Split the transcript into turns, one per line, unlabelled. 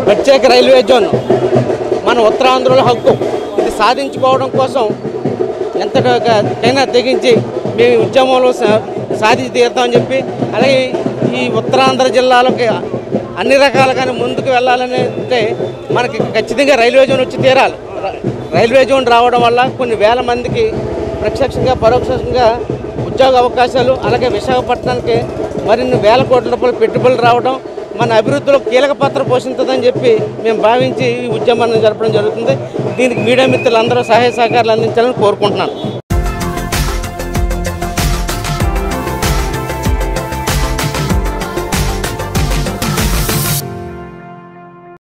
ప్రత్యేక railway zone మన ఉత్తరాంధ్రలో హక్కు ఇది సాధించుకోవడం కోసం ఎంతకైనా తెగించి మేము ఈ ఉద్యమంలో సా- సాధించి తీరుతామని చెప్పి అలాగే ఈ ఉత్తరాంధ్ర జిల్లాలోకి అన్ని రకాలుగానే ముందుకు వెళ్ళాలని అంటే మనకి ఖచ్చితంగా రైల్వే జోన్ వచ్చి తీరాలి ర- రైల్వే జోన్ రావడం వల్ల కొన్ని వేల మందికి ప్రత్యక్షంగా పరోక్షంగా ఉద్యోగ అవకాశాలు అలాగే విశాఖపట్నానికి మరిన్ని వేల కోట్ల రూపాయల పెట్టుబడులు రావడం మన అభివృద్ధిలో కీలక పాత్ర పోషిస్తుందని చెప్పి మేము భావించి ఈ ఉద్యమాన్ని జరపడం జరుగుతుంది దీనికి మీడియా మిత్రులందరూ సహాయ సహకారాలు అందించాలని కోరుకుంటున్నాను